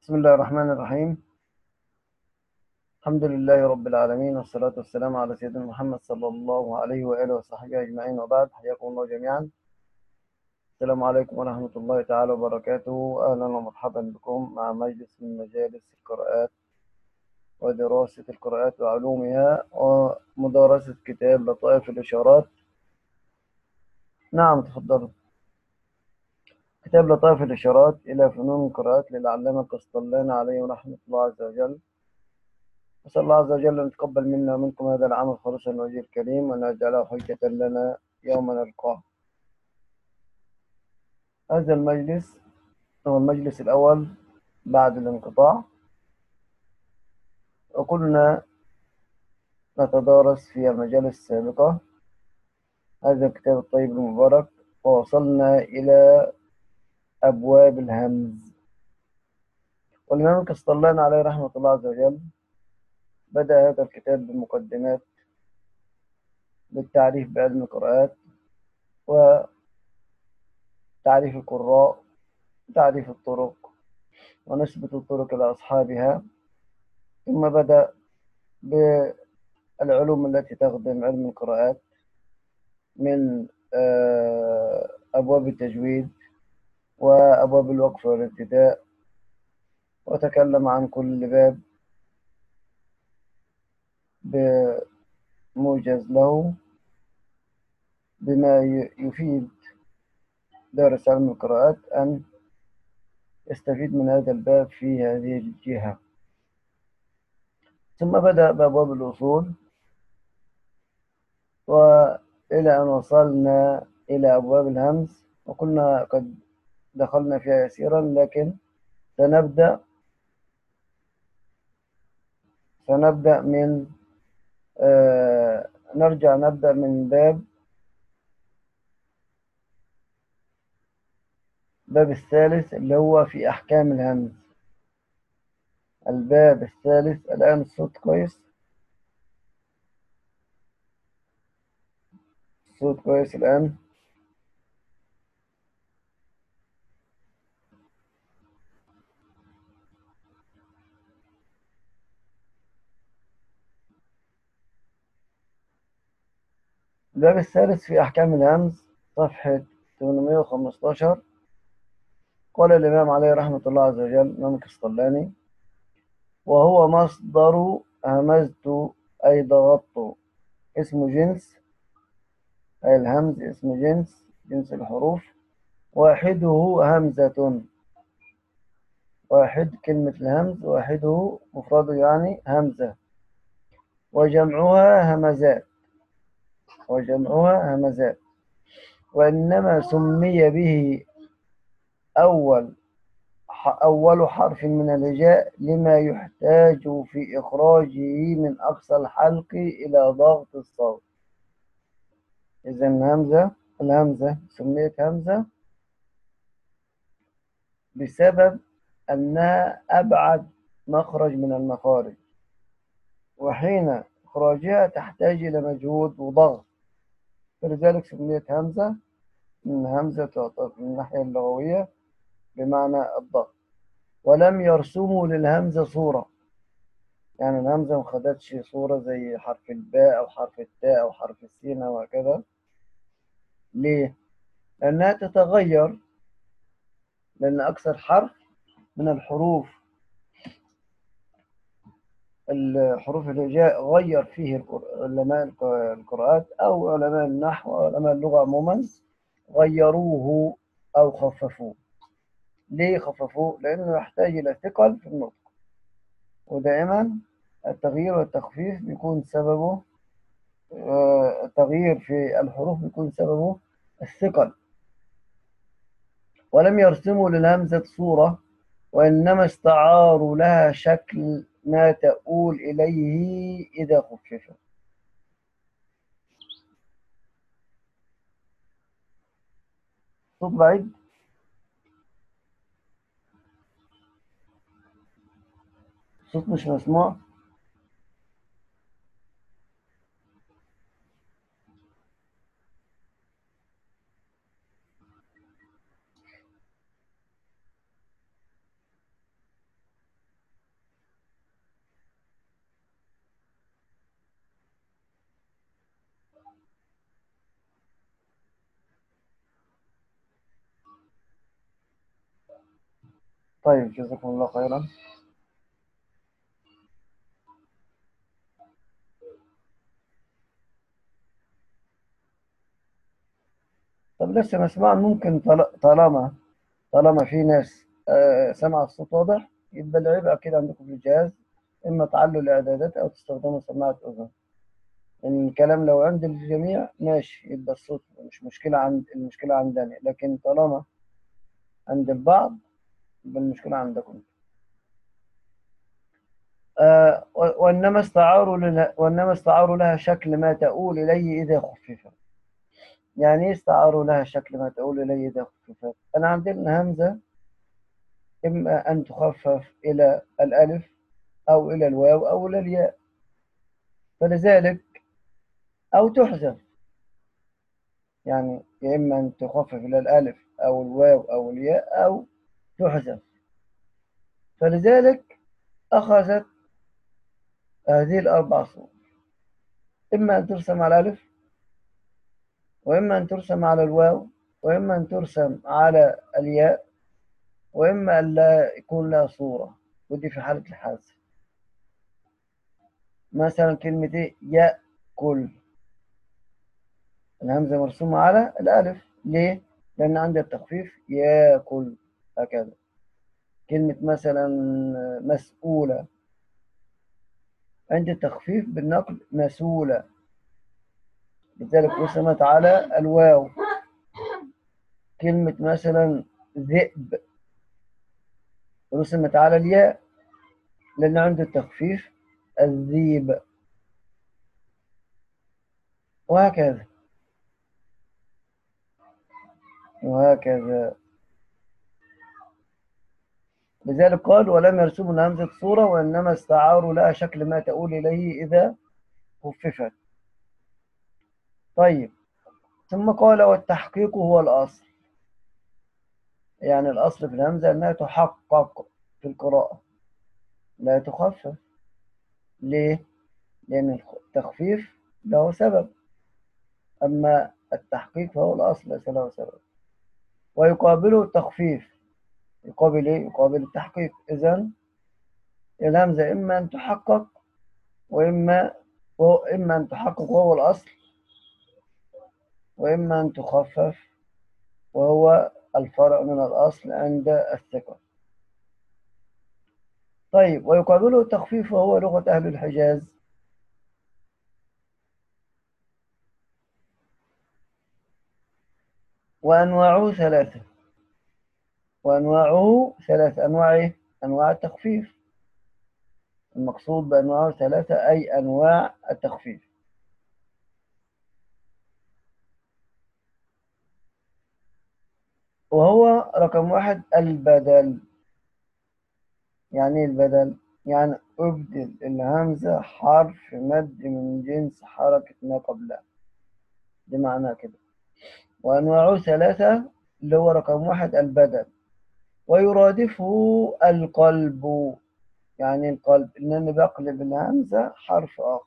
بسم الله الرحمن الرحيم الحمد لله رب العالمين والصلاة والسلام على سيدنا محمد صلى الله عليه وآله وصحبه أجمعين وبعد حياكم الله جميعا السلام عليكم ورحمة الله تعالى وبركاته أهلا ومرحبا بكم مع مجلس من مجالس القراءات ودراسة القراءات وعلومها ومدارسة كتاب لطائف الإشارات نعم تفضلوا كتاب لطائف الإشارات إلى فنون القراءات للعلامة القسطلاني عليه رحمة الله عز وجل نسأل الله عز وجل أن يتقبل منا ومنكم هذا العمل خالصا وجه الكريم وأن يجعله حجة لنا يوم نلقاه هذا المجلس هو المجلس الأول بعد الانقطاع وكنا نتدارس في المجالس السابقة هذا الكتاب الطيب المبارك ووصلنا إلى أبواب الهمز والإمام القسطلاني عليه رحمة الله عز وجل بدأ هذا الكتاب بمقدمات بالتعريف بعلم القراءات وتعريف القراء وتعريف الطرق ونسبة الطرق إلى أصحابها ثم بدأ بالعلوم التي تخدم علم القراءات من أبواب التجويد وأبواب الوقف والابتداء وتكلم عن كل باب بموجز له بما يفيد دارس علم القراءات أن يستفيد من هذا الباب في هذه الجهة ثم بدأ بأبواب الأصول وإلى أن وصلنا إلى أبواب الهمز وكنا قد دخلنا فيها يسيرا لكن سنبدأ سنبدأ من آه نرجع نبدأ من باب الباب الثالث اللي هو في أحكام الهمز الباب الثالث الآن الصوت كويس الصوت كويس الآن الباب الثالث في أحكام الهمز صفحة 815 قال الإمام عليه رحمة الله عز وجل الإمام القسطلاني وهو مصدر همزت أي ضغطت اسم جنس أي الهمز اسم جنس جنس الحروف واحده همزة واحد كلمة الهمز واحده مفرده يعني همزة وجمعها همزات وجمعها همزات وإنما سمي به أول أول حرف من الهجاء لما يحتاج في إخراجه من أقصى الحلق إلى ضغط الصوت إذا الهمزة الهمزة سميت همزة بسبب أنها أبعد مخرج من المخارج وحين إخراجها تحتاج إلى مجهود وضغط فلذلك سميت همزة من همزة تعتبر من الناحية اللغوية بمعنى الضغط ولم يرسموا للهمزة صورة يعني الهمزة ما خدتش صورة زي حرف الباء أو حرف التاء أو حرف السين وهكذا ليه؟ لأنها تتغير لأن أكثر حرف من الحروف الحروف الهجاء غير فيه علماء القراءات أو علماء النحو أو علماء اللغة عموما غيروه أو خففوه ليه خففوه؟ لأنه يحتاج إلى ثقل في النطق ودائما التغيير والتخفيف بيكون سببه التغيير في الحروف بيكون سببه الثقل ولم يرسموا للهمزة صورة وإنما استعاروا لها شكل ما تؤول إليه إذا خففت صوت بعيد صوت مش مسموع طيب جزاكم الله خيرا طب لسه مسموعا ممكن طال- طالما طالما في ناس آه، سمع الصوت واضح يبقى العيب أكيد عندكم في الجهاز إما تعلوا الإعدادات أو تستخدموا سماعة أذن إن الكلام لو عند الجميع ماشي يبقى الصوت مش مشكلة عند المشكلة عندنا لكن طالما عند البعض يبقى المشكلة عندكم آه و- وإنما استعاروا لها وإنما استعاروا لها شكل ما تؤول إليه إذا خففت يعني إيه استعاروا لها شكل ما تؤول إليه إذا خففت أنا عندنا همزة إما أن تخفف إلى الألف أو إلى الواو أو إلى الياء فلذلك أو تحذف يعني يا إما أن تخفف إلى الألف أو الواو أو الياء أو تحذف فلذلك أخذت هذه الأربع صور إما أن ترسم على الألف وإما أن ترسم على الواو وإما أن ترسم على الياء وإما أن لا يكون لها صورة ودي في حالة الحذف مثلا كلمة إيه؟ يأكل الهمزة مرسومة على الألف ليه؟ لأن عندي التخفيف يأكل هكذا كلمة مثلا مسؤولة عندي التخفيف بالنقل مسؤولة لذلك رسمت على الواو كلمة مثلا ذئب رسمت على الياء لأن عنده التخفيف الذيب وهكذا وهكذا لذلك قال ولم يرسموا الهمزة صورة وإنما استعاروا لها شكل ما تؤول إليه إذا خففت طيب ثم قال والتحقيق هو الأصل يعني الأصل في الهمزة أنها تحقق في القراءة لا تخفف ليه؟ لأن التخفيف له سبب أما التحقيق فهو الأصل ليس له سبب ويقابله التخفيف يقابل إيه؟ يقابل التحقيق إذن الهمزة إما أن تحقق وإما وإما أن تحقق وهو الأصل وإما أن تخفف وهو الفرع من الأصل عند الثقة طيب ويقابله التخفيف وهو لغة أهل الحجاز وأنواعه ثلاثة وأنواعه ثلاث أنواع إيه؟ أنواع التخفيف المقصود بأنواعه ثلاثة أي أنواع التخفيف وهو رقم واحد البدل يعني إيه البدل يعني أبدل الهمزة حرف مد من جنس حركة ما قبلها ده معناه كده وأنواعه ثلاثة اللي هو رقم واحد البدل ويرادفه القلب يعني القلب إن أنا بقلب الهمزة حرف آخر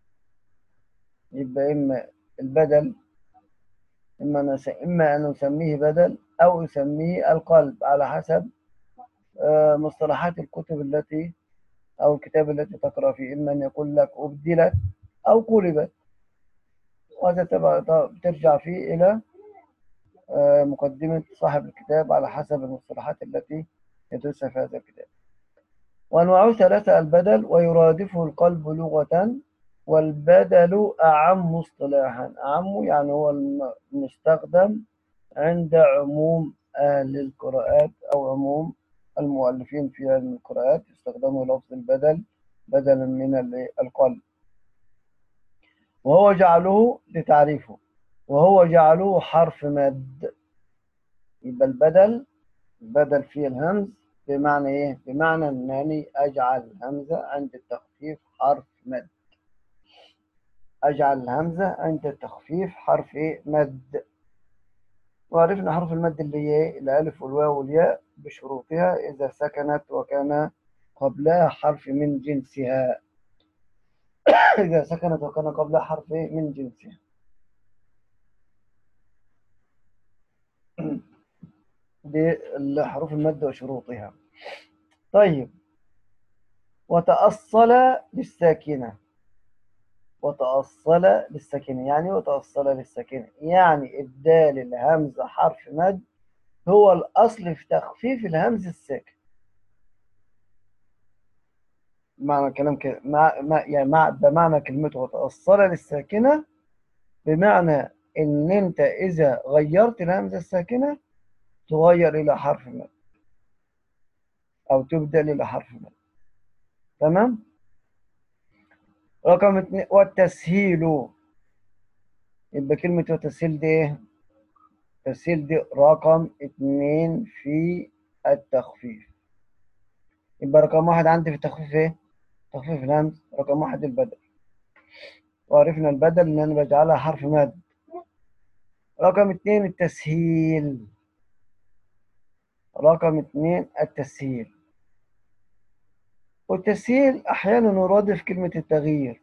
يبقى إما البدل إما أنا إما أن أسميه بدل أو أسميه القلب على حسب مصطلحات الكتب التي أو الكتاب التي تقرأ فيه إما أن يقول لك أبدلت أو قلبت وهذا ترجع فيه إلى مقدمة صاحب الكتاب على حسب المصطلحات التي يدرس في هذا الكتاب وأنواعه ثلاثة البدل ويرادفه القلب لغة والبدل أعم اصطلاحا أعم يعني هو المستخدم عند عموم أهل القراءات أو عموم المؤلفين في علم القراءات يستخدموا لفظ البدل بدلا من القلب وهو جعله لتعريفه وهو جعله حرف مد يبقى البدل البدل فيه الهمز بمعنى ايه بمعنى انني اجعل الهمزه عند التخفيف حرف مد اجعل الهمزه عند التخفيف حرف ايه مد وعرفنا حرف المد اللي هي الالف والواو والياء بشروطها اذا سكنت وكان قبلها حرف من جنسها اذا سكنت وكان قبلها حرف من جنسها دي حروف المد وشروطها طيب وتأصل للساكنة وتأصل للساكنة يعني وتأصل للساكنة يعني إبدال الهمزة حرف مد هو الأصل في تخفيف الهمز الساكن معنى كلام كده مع مع يعني مع بمعنى كلمته وتأصل للساكنة بمعنى إن أنت إذا غيرت الهمزة الساكنة تغير إلى حرف مد أو تبدل إلى حرف مد تمام رقم اتنين والتسهيل يبقى كلمة وتسهيل دي إيه؟ التسهيل دي رقم اتنين في التخفيف يبقى رقم واحد عندي في التخفيف ايه؟ تخفيف الهمز رقم واحد البدل وعرفنا البدل ان انا بجعلها حرف مد رقم اتنين التسهيل رقم اتنين التسهيل والتسهيل احيانا يرادف كلمة التغيير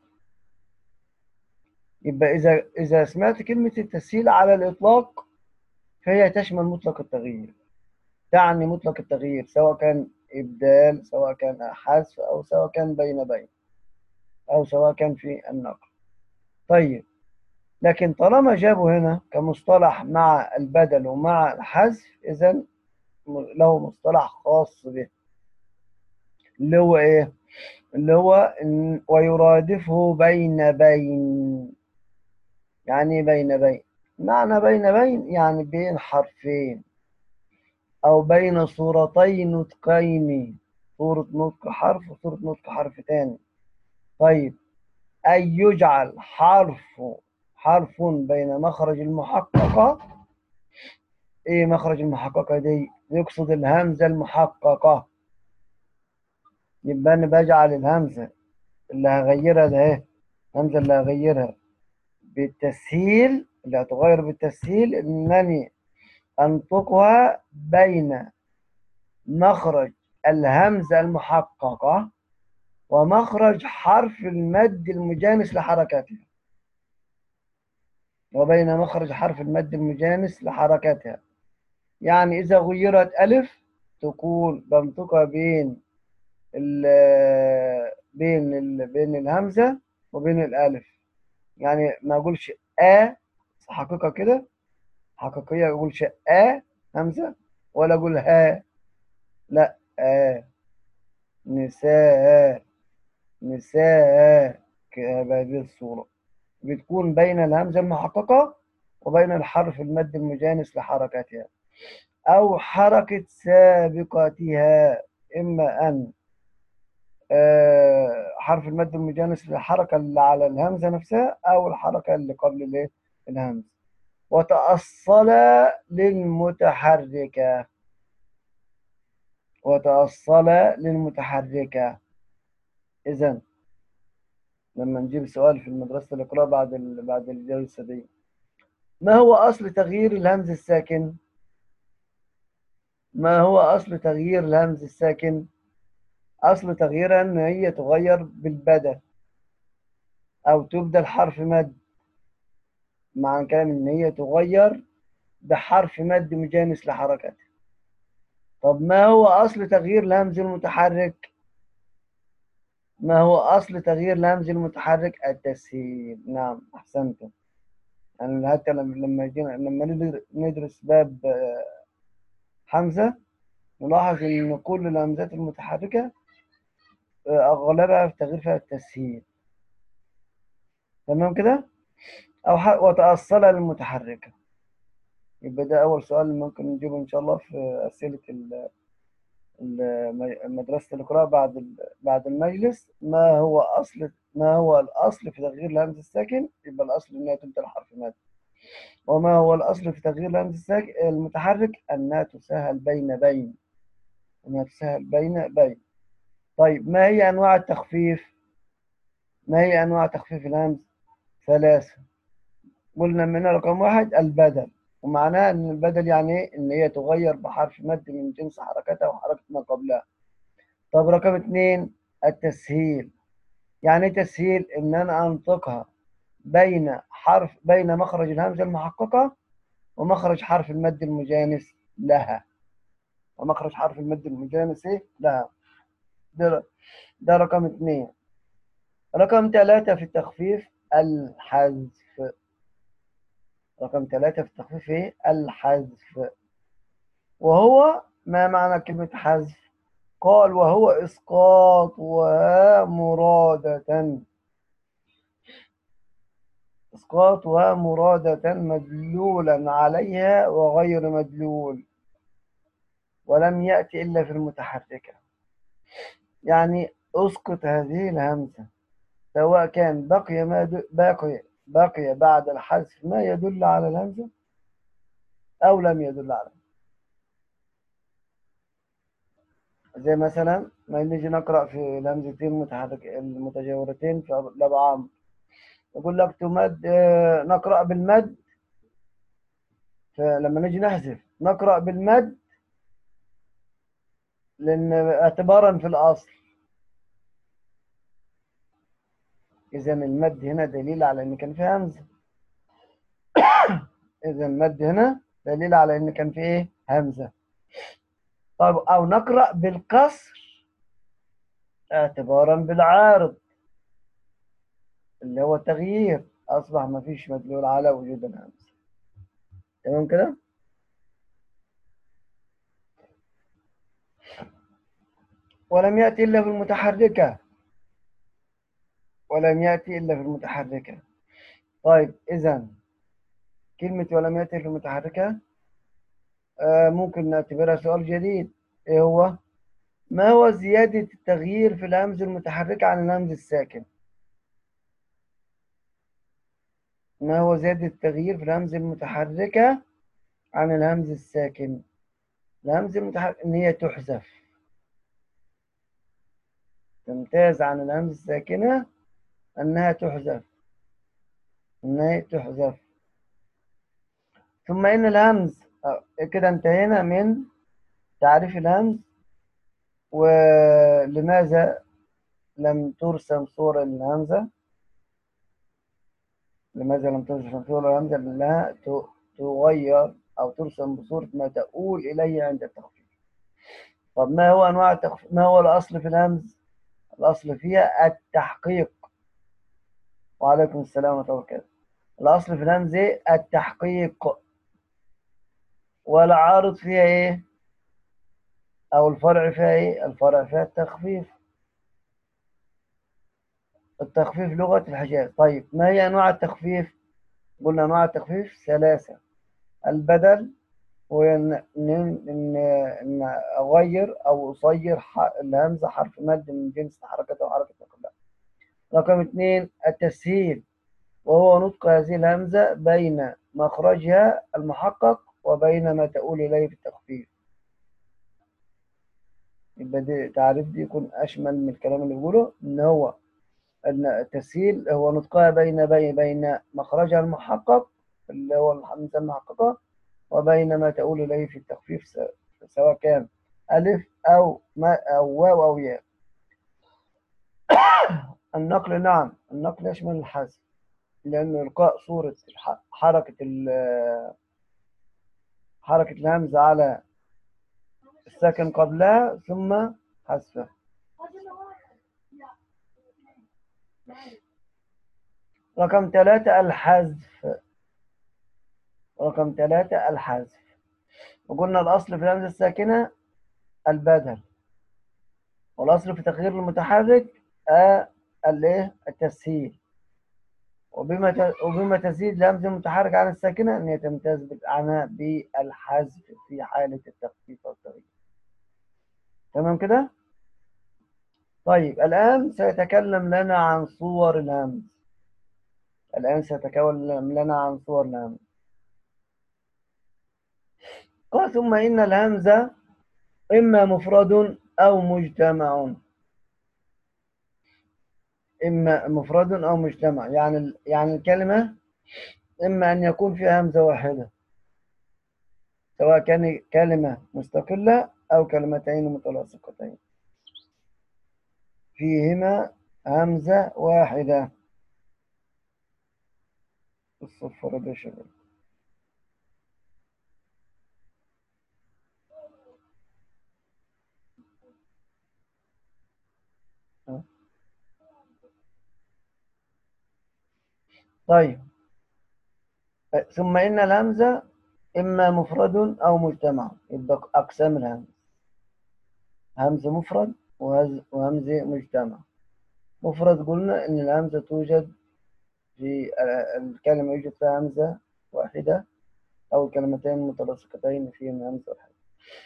يبقى اذا اذا سمعت كلمة التسهيل على الاطلاق فهي تشمل مطلق التغيير تعني مطلق التغيير سواء كان إبدال سواء كان حذف أو سواء كان بين بين أو سواء كان في النقل طيب لكن طالما جابوا هنا كمصطلح مع البدل ومع الحذف إذا له مصطلح خاص به اللي هو إيه؟ اللي هو ويرادفه بين بين يعني بين بين معنى بين بين يعني بين حرفين أو بين صورتي نطقين صورة نطق حرف وصورة نطق حرف تاني طيب أي يجعل حرف حرف بين مخرج المحققة إيه مخرج المحققة دي يقصد الهمزة المحققة يبقى أنا بجعل الهمزة اللي هغيرها ده إيه الهمزة اللي هغيرها بالتسهيل اللي هتغير بالتسهيل إنني أنطقها بين مخرج الهمزة المحققة ومخرج حرف المد المجانس لحركاتها وبين مخرج حرف المد المجانس لحركاتها يعني إذا غيرت ألف تكون بنطقها بين ال بين ال بين الهمزة وبين الألف يعني ما أقولش آ حقيقة كده حقيقية أقول شيء آ همزة ولا أقول ها لا آ نساء نساء بهذه الصورة بتكون بين الهمزة المحققة وبين الحرف المد المجانس لحركاتها أو حركة سابقتها إما أن حرف المد المجانس للحركة اللي على الهمزة نفسها أو الحركة اللي قبل الهمزة وتأصل للمتحركة وتأصل للمتحركة إذا لما نجيب سؤال في المدرسة الإقراء بعد بعد الجلسة دي ما هو أصل تغيير الهمز الساكن؟ ما هو أصل تغيير الهمز الساكن؟ أصل تغييرها إن هي تغير بالبدل أو تبدل حرف مد مع كلام إن هي تغير بحرف مد مجانس لحركتها طب ما هو أصل تغيير الهمز المتحرك؟ ما هو أصل تغيير الهمز المتحرك؟ التسهيل نعم أحسنت يعني حتى لما جينا لما ندرس باب حمزة نلاحظ إن كل الهمزات المتحركة أغلبها في تغيير فيها التسهيل تمام كده؟ أو وتأصل للمتحركة يبقى ده أول سؤال ممكن نجيبه إن شاء الله في أسئلة مدرسة القراءة بعد بعد المجلس ما هو أصل ما هو الأصل في تغيير الهمز الساكن يبقى الأصل إنها تبدأ الحرف ماد وما هو الأصل في تغيير الهمز الساكن المتحرك أنها تسهل بين بين أنها تسهل بين بين طيب ما هي أنواع التخفيف ما هي أنواع تخفيف الهمز ثلاثة قلنا من رقم واحد البدل ومعناه ان البدل يعني ايه ان هي تغير بحرف مد من جنس حركتها وحركة ما قبلها طب رقم اتنين التسهيل يعني ايه تسهيل ان انا انطقها بين حرف بين مخرج الهمزة المحققة ومخرج حرف المد المجانس لها ومخرج حرف المد المجانس إيه؟ لا ده, ده رقم اثنين رقم ثلاثة في التخفيف الحذف رقم ثلاثة في التخفيف إيه؟ الحذف وهو ما معنى كلمة حذف قال وهو إسقاطها مرادة إسقاطها مرادة مدلولا عليها وغير مدلول ولم يأتي إلا في المتحركة يعني أسقط هذه الهمزة سواء كان بقي ما د... بقي بقي بعد الحذف ما يدل على الهمزة أو لم يدل على زي مثلا ما نيجي نقرأ في الهمزتين المتحرك المتجاورتين في الأبعام يقول لك تمد آه، نقرأ بالمد فلما نيجي نحذف نقرأ بالمد لأن اعتبارا في الأصل إذا المد هنا دليل على إن كان في همزة إذا المد هنا دليل على إن كان في إيه همزة طيب أو نقرأ بالكسر اعتبارا بالعارض اللي هو التغيير أصبح ما فيش مدلول على وجود الهمزة تمام كده؟ ولم يأتي إلا في المتحركة ولم يأتي إلا في المتحركة طيب إذا كلمة ولم يأتي في المتحركة آه ممكن نعتبرها سؤال جديد إيه هو؟ ما هو زيادة التغيير في الهمز المتحركة عن الهمز الساكن؟ ما هو زيادة التغيير في الهمز المتحركة عن الهمز الساكن؟ الهمز المتحرك إن هي تحذف تمتاز عن الهمز الساكنة أنها تحذف أنها تحذف ثم إن الهمز كده انتهينا من تعريف الهمز ولماذا لم ترسم صورة الهمزة لماذا لم ترسم صورة الهمزة لأنها تغير أو ترسم بصورة ما تؤول إليه عند التخفيف طب ما هو أنواع التخفيف ما هو الأصل في الهمز الأصل فيها التحقيق وعليكم السلام ورحمة الله وبركاته الأصل في الهمز التحقيق والعارض فيها إيه أو الفرع فيها إيه الفرع فيها التخفيف التخفيف لغة الحجاز طيب ما هي أنواع التخفيف قلنا أنواع التخفيف ثلاثة البدل وإن إن إن إن أغير أو أصير الهمزة حرف مد من جنس حركته وحركة كلها رقم اثنين التسهيل وهو نطق هذه الهمزة بين مخرجها المحقق وبين ما تؤول إليه في التخفيف يبقى دي تعريف دي يكون أشمل من الكلام اللي بيقوله إن هو أن التسهيل هو نطقها بين بين بين مخرجها المحقق اللي هو الهمزة المحققة وبين ما تؤول إليه في التخفيف سواء كان ألف أو ما أو واو أو ياء النقل نعم النقل يشمل الحذف لأن إلقاء صورة حركة حركة الهمزة على الساكن قبلها ثم حذفها رقم ثلاثة الحذف رقم ثلاثة الحذف وقلنا الأصل في الهمزة الساكنة البدل والأصل في تغيير المتحرك الايه التسهيل وبما وبما تزيد الهمزه المتحرك عن الساكنه ان هي تمتاز عنها بالحذف في حاله التخفيف والتغيير تمام كده طيب الان سيتكلم لنا عن صور الهمز الان سيتكلم لنا عن صور الهمز قال ثم ان الهمزه اما مفرد او مجتمع إما مفرد أو مجتمع يعني يعني الكلمة إما أن يكون فيها همزة واحدة سواء كان كلمة مستقلة أو كلمتين متلاصقتين فيهما همزة واحدة الصفر بشغل طيب ثم إن الهمزة إما مفرد أو مجتمع يبقى أقسام الهمز همزة مفرد وهز- وهمزة مجتمع مفرد قلنا إن الهمزة توجد في ال- الكلمة يوجد فيها همزة واحدة أو كلمتين متلاصقتين فيهم همزة واحدة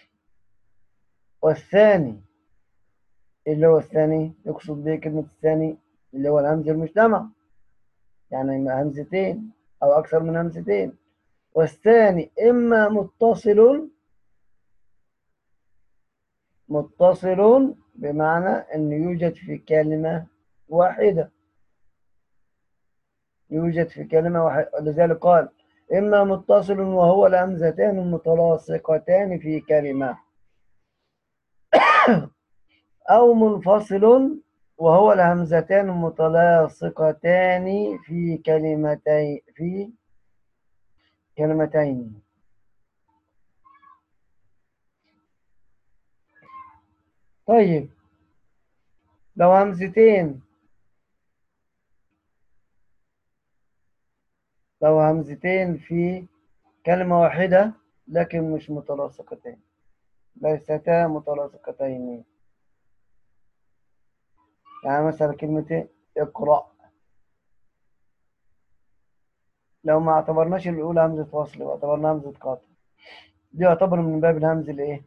والثاني اللي هو الثاني يقصد به كلمة الثاني اللي هو الهمزة المجتمع يعني همزتين أو أكثر من همزتين والثاني إما متصل متصل بمعنى أن يوجد في كلمة واحدة يوجد في كلمة واحدة لذلك قال إما متصل وهو الهمزتان المتلاصقتان في كلمة أو منفصل وهو الهمزتان المتلاصقتان في كلمتين في كلمتين طيب لو همزتين لو همزتين في كلمة واحدة لكن مش متلاصقتين ليستا متلاصقتين يعني مثلا كلمة اقرأ لو ما اعتبرناش الأولى همزة فصل واعتبرناها همزة قاطع دي يعتبر من باب الهمز الإيه؟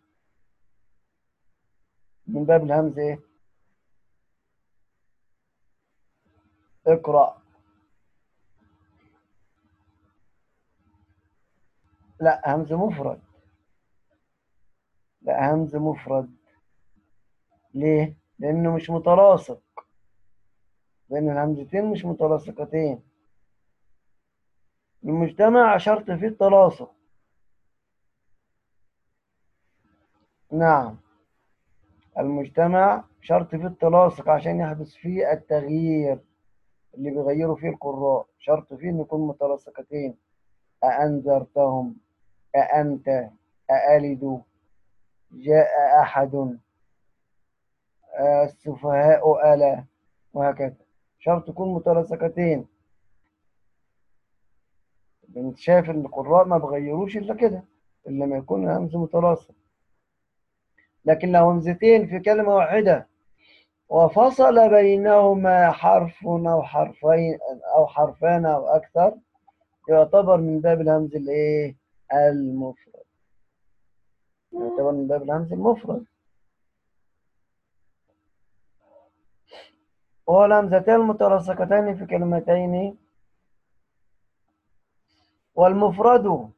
من باب الهمز إيه؟ اقرأ لا همز مفرد لا همز مفرد ليه؟ لأنه مش متلاصق لأن الهمزتين مش متلاصقتين المجتمع شرط فيه التلاصق نعم المجتمع شرط فيه التلاصق عشان يحدث فيه التغيير اللي بيغيروا فيه القراء شرط فيه إن يكون متلاصقتين أأنذرتهم أأنت أألد جاء أحد السفهاء ألا وهكذا شرط يكون متلاصقتين انت شايف ان القراء ما بغيروش الا كده الا لما يكون الهمز متلاصق لكن لو همزتين في كلمة واحدة وفصل بينهما حرف أو حرفين أو حرفان أو أكثر يعتبر من باب الهمز الإيه؟ المفرد يعتبر من باب الهمز المفرد وهو الهمزتان المتلاصقتان في كلمتين والمفرد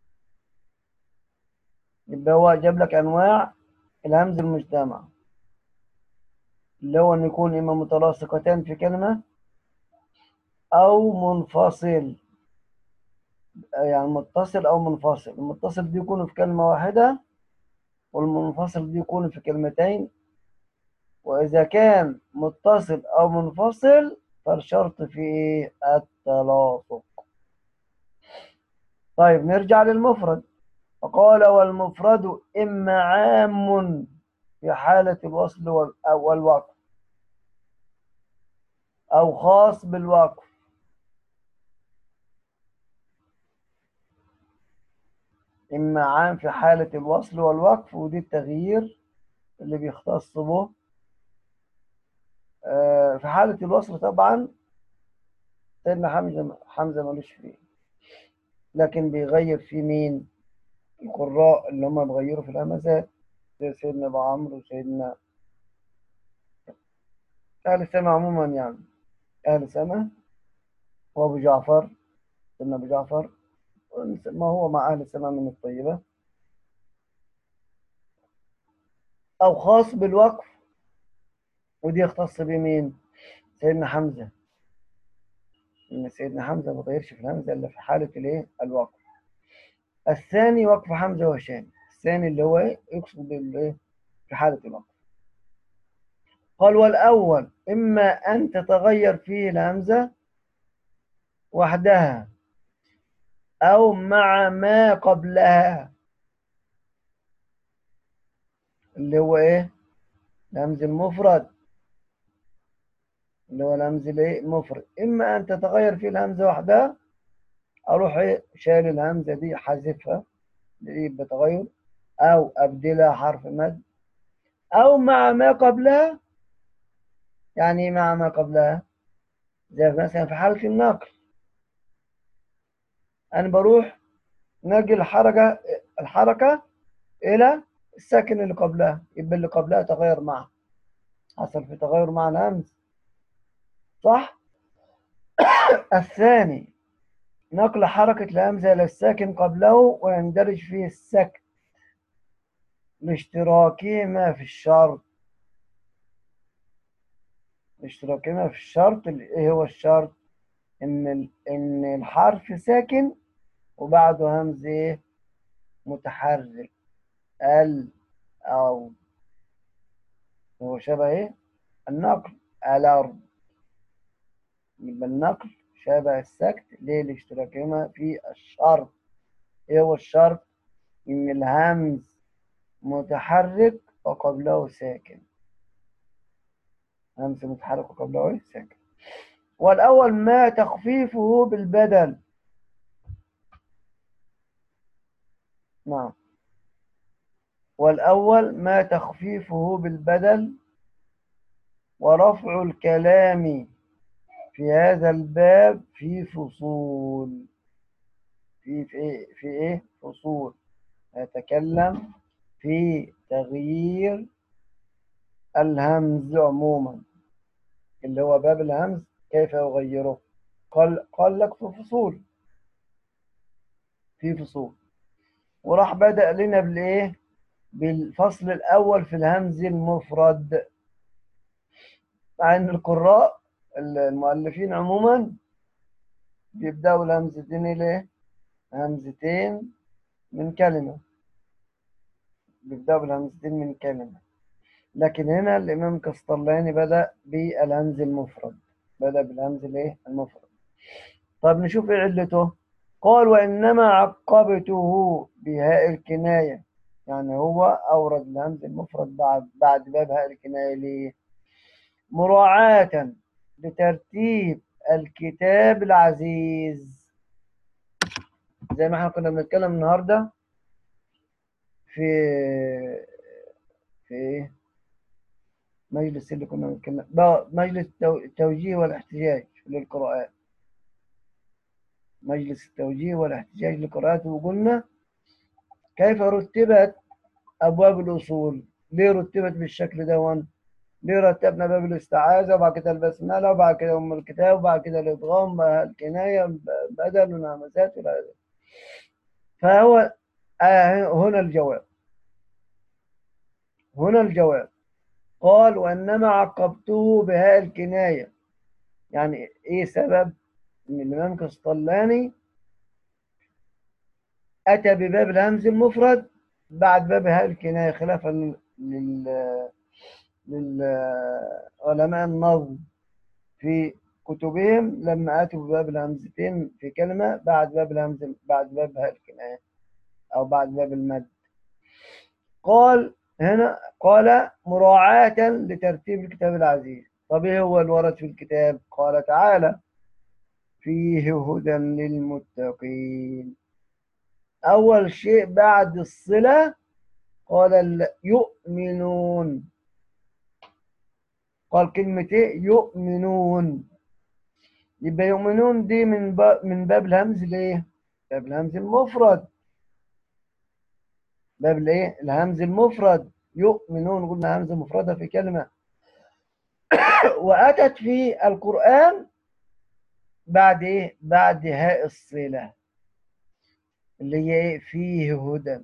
يبقى هو جاب لك أنواع الهمز المجتمع اللي هو أن يكون إما متلاصقتان في كلمة أو منفصل يعني متصل أو منفصل المتصل دي يكون في كلمة واحدة والمنفصل دي يكون في كلمتين وإذا كان متصل أو منفصل فالشرط فيه التلاصق طيب نرجع للمفرد فقال والمفرد إما عام في حالة الوصل والوقف أو خاص بالوقف إما عام في حالة الوصل والوقف ودي التغيير اللي بيختص به في حالة الوصل طبعا سيدنا حمزة حمزة ملوش فيه لكن بيغير في مين القراء اللي هم بيغيروا في الهمزات زي سيدنا أبو عمرو وسيدنا أهل السماء عموما يعني أهل السماء وأبو جعفر سيدنا أبو جعفر ما هو مع أهل السماء من الطيبة أو خاص بالوقف ودي يختص بمين سيدنا حمزة إن سيدنا حمزة ما غيرش في الهمزة إلا في حالة الإيه الوقف الثاني وقف حمزة وهشام الثاني اللي هو إيه يقصد بالإيه في حالة الوقف قال والأول إما أن تتغير فيه الهمزة وحدها أو مع ما قبلها اللي هو إيه الهمز المفرد اللي هو الهمز الايه المفرد اما ان تتغير فيه الهمزه وحدها اروح ايه شايل الهمزه دي حذفها دي بتغير او ابدلها حرف مد او مع ما قبلها يعني إيه مع ما قبلها زي مثلا في حاله النقل انا بروح نقل الحركه الحركه الى الساكن اللي قبلها يبقى اللي قبلها تغير معها حصل في تغير مع الهمز صح الثاني نقل حركة الهمزة إلى الساكن قبله ويندرج فيه السكت لاشتراكهما في الشرط لاشتراكهما في الشرط ايه هو الشرط ان ال- ان الحرف ساكن وبعده همز ايه متحرك ال او هو شبه ايه النقل الارض يبقى النقل شبه السكت ليه لاشتراكهما في الشرط ايه هو الشرط ان الهمز متحرك وقبله ساكن همز متحرك وقبله ايه ساكن والاول ما تخفيفه بالبدل نعم والأول ما تخفيفه بالبدل ورفع الكلام في هذا الباب في فصول في في ايه في ايه فصول يتكلم في تغيير الهمز عموما اللي هو باب الهمز كيف يغيره قال قال لك في فصول في فصول وراح بدأ لنا بالايه بالفصل الأول في الهمز المفرد مع إن القراء المؤلفين عموما بيبدأوا الهمزتين ليه؟ همزتين من كلمة بيبدأوا بالهمزتين من كلمة لكن هنا الإمام كسطلاني بدأ بالهمز المفرد بدأ بالهمز الايه؟ المفرد طب نشوف ايه علته قال وإنما عقبته بهاء الكناية يعني هو أورد الهمز المفرد بعد بعد باب هاء الكناية ليه؟ مراعاة لترتيب الكتاب العزيز زي ما احنا كنا بنتكلم النهارده في في ايه؟ مجلس اللي كنا بنتكلم ب- مجلس التو- التوجيه والاحتجاج للقراءات مجلس التوجيه والاحتجاج للقراءات وقلنا كيف رتبت أبواب الأصول ليه رتبت بالشكل ده ليه رتبنا باب الاستعاذة وبعد كده البسملة وبعد كده أم الكتاب وبعد كده الإدغام بقى الكناية ب- بدل ونعمسات إلى آخره فهو آه هنا الجواب هنا الجواب قال وإنما عقبته بهاء الكناية يعني إيه سبب إن الإمام كسطلاني أتى بباب الهمز المفرد بعد باب هاء الكناية خلافا لل للعلماء النظم في كتبهم لما أتوا بباب الهمزتين في كلمة بعد باب الهمز بعد باب هاء الكناية أو بعد باب المد قال هنا قال مراعاة لترتيب الكتاب العزيز طب ايه هو الورد في الكتاب قال تعالى فيه هدى للمتقين أول شيء بعد الصلة قال ال- يؤمنون قال كلمة ايه يؤمنون يبقى يؤمنون دي من باب من باب الهمز ليه باب الهمز المفرد باب الايه الهمز المفرد يؤمنون قلنا همزة مفردة في كلمة وأتت في القرآن بعد ايه بعد هاء الصلة اللي هي ايه فيه هدى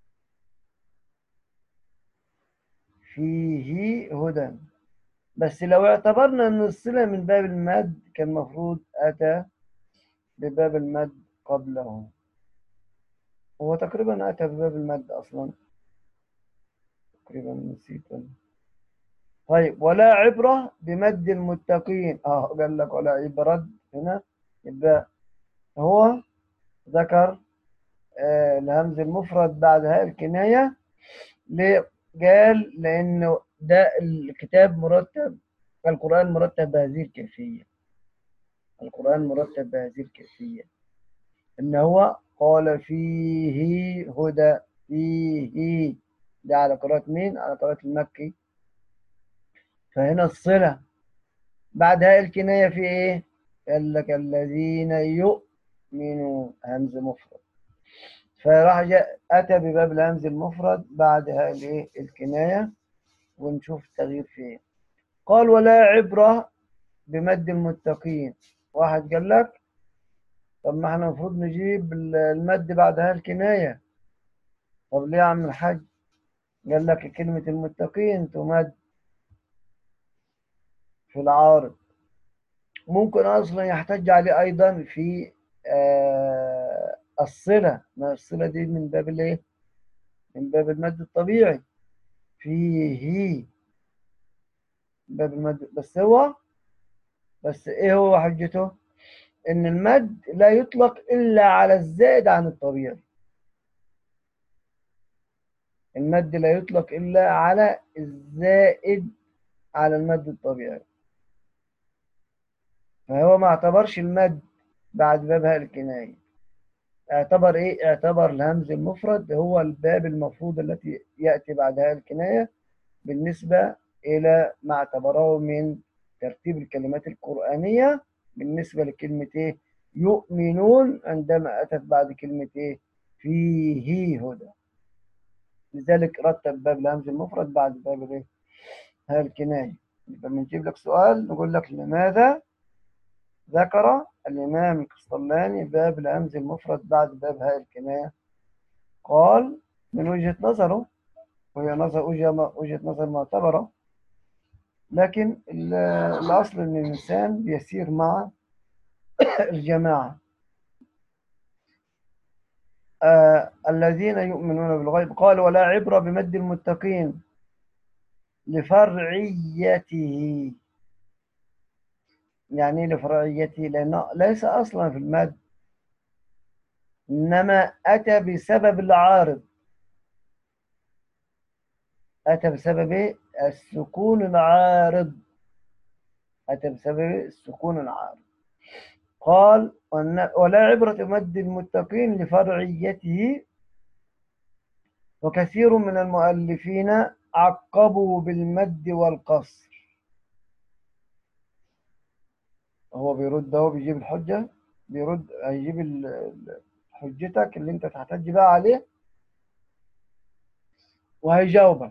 فيه هدى بس لو اعتبرنا ان الصلة من باب المد كان المفروض أتى بباب المد قبله هو تقريبا أتى بباب المد أصلا تقريبا نسيت أنا. طيب ولا عبرة بمد المتقين اه قال لك ولا عبرة هنا يبقى هو ذكر آه الهمز المفرد بعد هاء الكناية ليه؟ قال لأنه ده الكتاب مرتب القرآن مرتب بهذه الكيفية القرآن مرتب بهذه الكيفية إن هو قال فيه هدى فيه ده على قراءة مين؟ على قراءة المكي فهنا الصلة بعد هاء الكناية في إيه؟ قال لك الذين يؤمنوا همز مفرد فراح جاء أتى بباب الهمز المفرد بعد هاء الإيه؟ الكناية ونشوف التغيير في إيه قال ولا عبرة بمد المتقين واحد قال لك طب ما احنا المفروض نجيب المد بعدها الكناية طب ليه يا عم الحاج قال لك كلمة المتقين تمد في العارض ممكن أصلا يحتج عليه أيضا في آه الصلة ما الصلة دي من باب الايه من باب المد الطبيعي فيه باب المد بس هو بس ايه هو حجته ان المد لا يطلق الا على الزائد عن الطبيعي المد لا يطلق الا على الزائد على المد الطبيعي فهو ما اعتبرش المد بعد بابها الكناية اعتبر ايه اعتبر الهمز المفرد هو الباب المفروض التي يأتي بعدها الكناية بالنسبة إلى ما اعتبره من ترتيب الكلمات القرآنية بالنسبة لكلمة إيه؟ يؤمنون عندما أتت بعد كلمة إيه؟ فيه هدى لذلك رتب باب الهمز المفرد بعد باب الإيه؟ ها الكناية يبقى بنجيب لك سؤال نقول لك لماذا ذكر الإمام القسطلاني باب الهمز المفرد بعد باب هاء الكناية قال من وجهة نظره وهي نظر وجهة نظر معتبرة لكن الأصل أن الإنسان بيسير مع الجماعة آه الذين يؤمنون بالغيب قال ولا عبرة بمد المتقين لفرعيته يعني ايه لفرعيته لأنه ليس أصلا في المد إنما أتى بسبب العارض أتى بسبب إيه؟ السكون العارض أتى بسبب السكون العارض قال ولا عبرة مد المتقين لفرعيته وكثير من المؤلفين عقبوا بالمد والقصر هو بيرد اهو بيجيب الحجة بيرد هيجيب حجتك اللي انت تحتج بقى عليه وهيجاوبك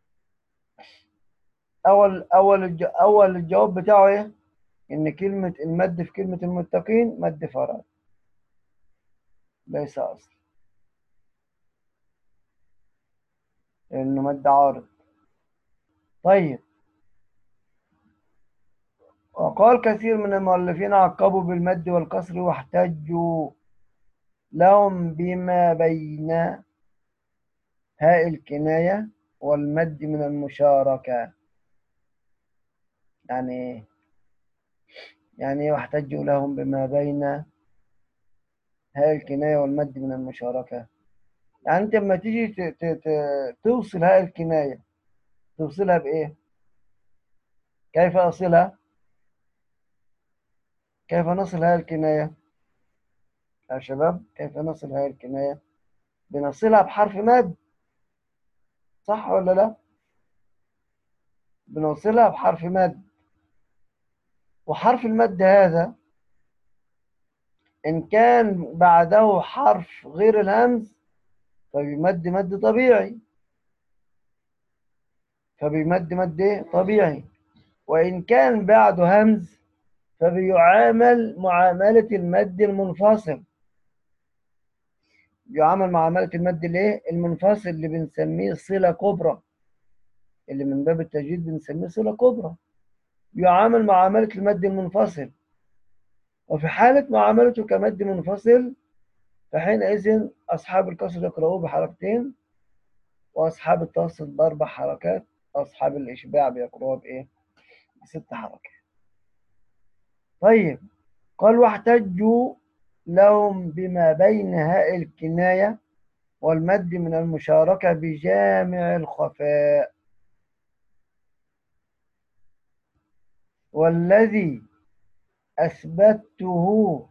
اول اول اول الجواب بتاعه ايه ان كلمه المد في كلمه المتقين مد فراد ليس اصل لانه مد عارض طيب وقال كثير من المؤلفين عقبوا بالمد والكسر واحتجوا لهم بما بين هاء الكناية والمد من المشاركة يعني يعني واحتجوا لهم بما بين هاء الكناية والمد من المشاركة يعني انت لما تيجي توصل هاء الكناية توصلها بإيه؟ كيف أصلها؟ كيف نصل هاء الكناية؟ يا شباب كيف نصل هاء الكناية؟ بنصلها بحرف مد صح ولا لا؟ بنوصلها بحرف مد وحرف المد هذا إن كان بعده حرف غير الهمز فبيمد مد طبيعي فبيمد مد طبيعي وإن كان بعده همز فبيعامل معاملة المد المنفصل بيعامل معاملة المد الايه المنفصل اللي بنسميه صلة كبرى اللي من باب التجويد بنسميه صلة كبرى يعامل معاملة المد المنفصل وفي حالة معاملته كمد منفصل فحينئذ أصحاب الكسر يقرأوه بحركتين وأصحاب التوسط بأربع حركات أصحاب الإشباع بيقرأوه بإيه؟ بست حركات طيب قال واحتجوا لهم بما بين هاء الكناية والمد من المشاركة بجامع الخفاء والذي أثبته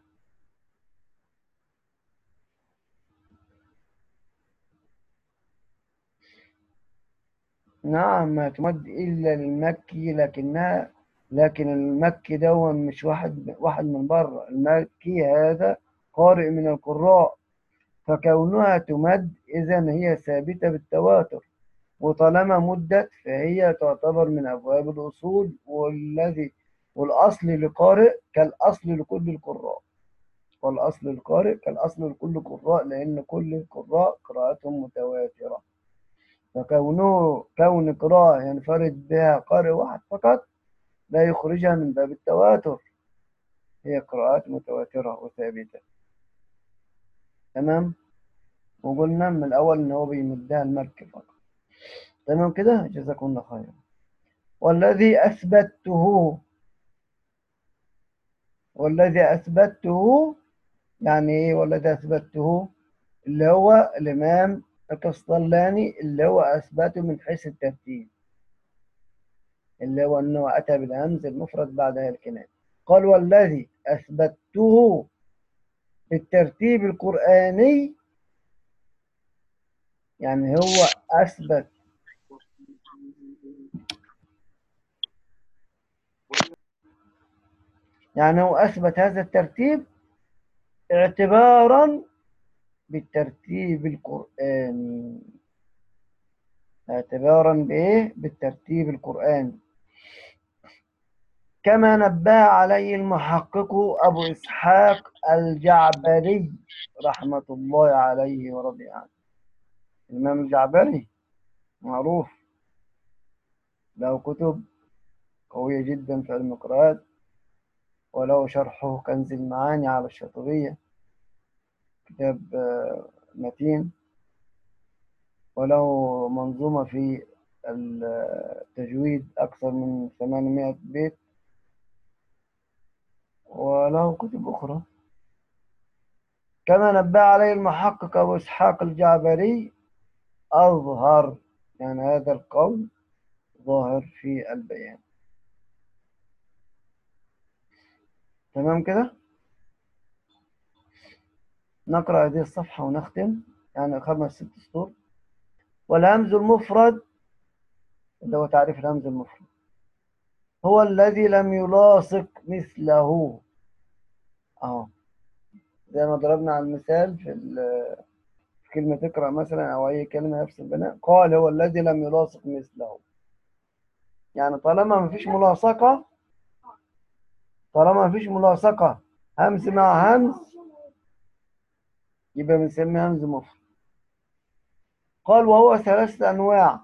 نعم ما تمد إلا للمكي لكنها لكن المكي ده مش واحد واحد من بره المكي هذا قارئ من القراء فكونها تمد إذا هي ثابتة بالتواتر وطالما مدت فهي تعتبر من أبواب الأصول والذي والأصل لقارئ كالأصل لكل القراء والأصل القارئ كالأصل لكل القراء لأن كل القراء قراءتهم متواترة فكونه كون قراءة ينفرد بها قارئ واحد فقط لا يخرجها من باب التواتر هي قراءات متواترة وثابتة تمام وقلنا من الأول إن هو بيمدها المركب فقط تمام كده جزاكم الله خيرا والذي أثبته والذي أثبته يعني إيه والذي أثبته اللي هو الإمام القسطلاني اللي هو أثبته من حيث الترتيب اللي هو أنه أتى بالهمز المفرد بعدها الكناية قال والذي أثبته بالترتيب القرآني يعني هو أثبت يعني هو أثبت هذا الترتيب اعتبارا بالترتيب القرآني اعتبارا بإيه؟ بالترتيب القرآني كما نبه عليه المحقق أبو إسحاق الجعبري رحمة الله عليه ورضي عنه الإمام الجعبري معروف له كتب قوية جدا في علم القراءات وله شرحه كنز المعاني على الشاطبية كتاب متين وله منظومة في التجويد أكثر من 800 بيت وله كتب أخرى كما نبه عليه المحقق أبو إسحاق الجعبري أظهر يعني هذا القول ظاهر في البيان تمام كده نقرأ هذه الصفحة ونختم يعني خمس ست سطور والهمز المفرد اللي هو تعريف الهمز المفرد هو الذي لم يلاصق مثله اهو زي ما ضربنا على المثال في في كلمة اقرأ مثلا أو أي كلمة نفس البناء قال هو الذي لم يلاصق مثله يعني طالما ما فيش ملاصقة طالما ما فيش ملاصقة همز مع همز يبقى بنسميه همز مفرد قال وهو ثلاثة أنواع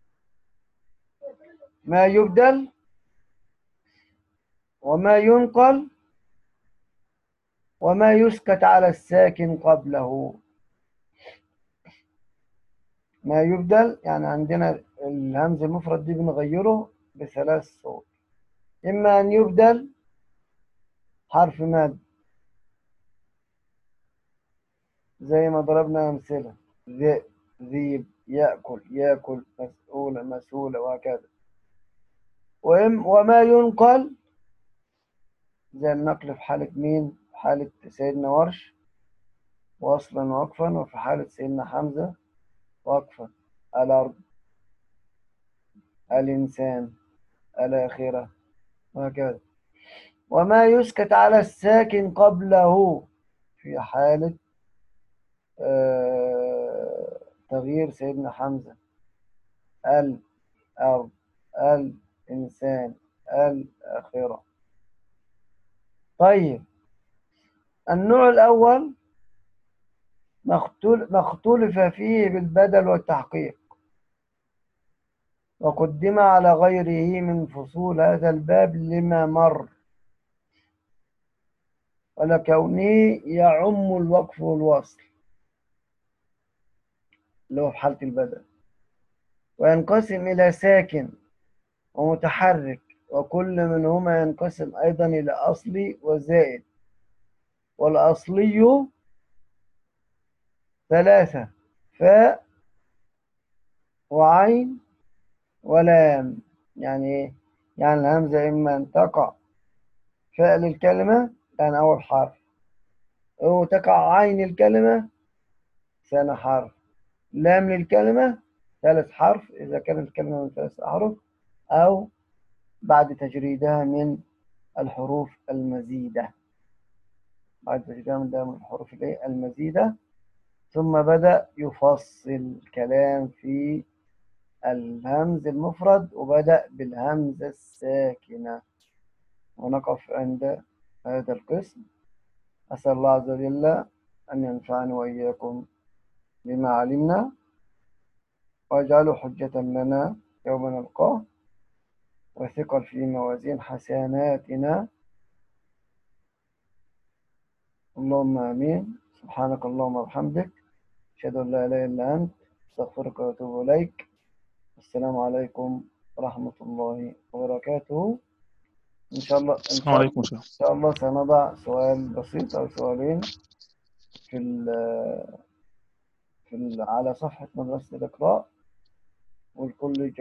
ما يبدل وما ينقل وما يسكت على الساكن قبله ما يبدل يعني عندنا الهمز المفرد دي بنغيره بثلاث صور إما أن يبدل حرف ماد زي ما ضربنا أمثلة ذئب ذيب يأكل يأكل مسؤولة مسؤولة وهكذا وما ينقل زي النقل في حالة مين؟ في حالة سيدنا ورش وصلا وقفا وفي حالة سيدنا حمزة وقفا الأرض الإنسان الآخرة وهكذا وما يسكت على الساكن قبله في حالة آه تغيير سيدنا حمزة الأرض الإنسان الآخرة طيب النوع الأول ما اختلف فيه بالبدل والتحقيق وقدم على غيره من فصول هذا الباب لما مر ولكونه يعم الوقف والوصل اللي هو في حالة البدل وينقسم إلى ساكن ومتحرك وكل منهما ينقسم أيضا إلى أصلي وزائد والأصلي ثلاثة فاء وعين ولام يعني يعني الهمزة إما أن تقع فعل الكلمة يعني أول حرف أو تقع عين الكلمة ثاني حرف لام للكلمة ثالث حرف إذا كانت الكلمة من ثلاث أحرف أو بعد تجريدها من الحروف المزيدة بعد تجريدها من من الحروف الإيه؟ المزيدة ثم بدأ يفصل الكلام في الهمز المفرد وبدأ بالهمزة الساكنة ونقف عند هذا القسم أسأل الله عز وجل أن ينفعني وإياكم بما علمنا واجعله حجة لنا يوم نلقاه وثقل في موازين حسناتنا اللهم آمين سبحانك اللهم وبحمدك أشهد أن لا إله إلا أنت أستغفرك وأتوب إليك السلام عليكم ورحمة الله وبركاته إن شاء الله إن السلام شاء عليكم الله, ورحمة إن شاء الله سنضع سؤال بسيط أو سؤالين في ال في ال على صفحة مدرسة الإقراء والكل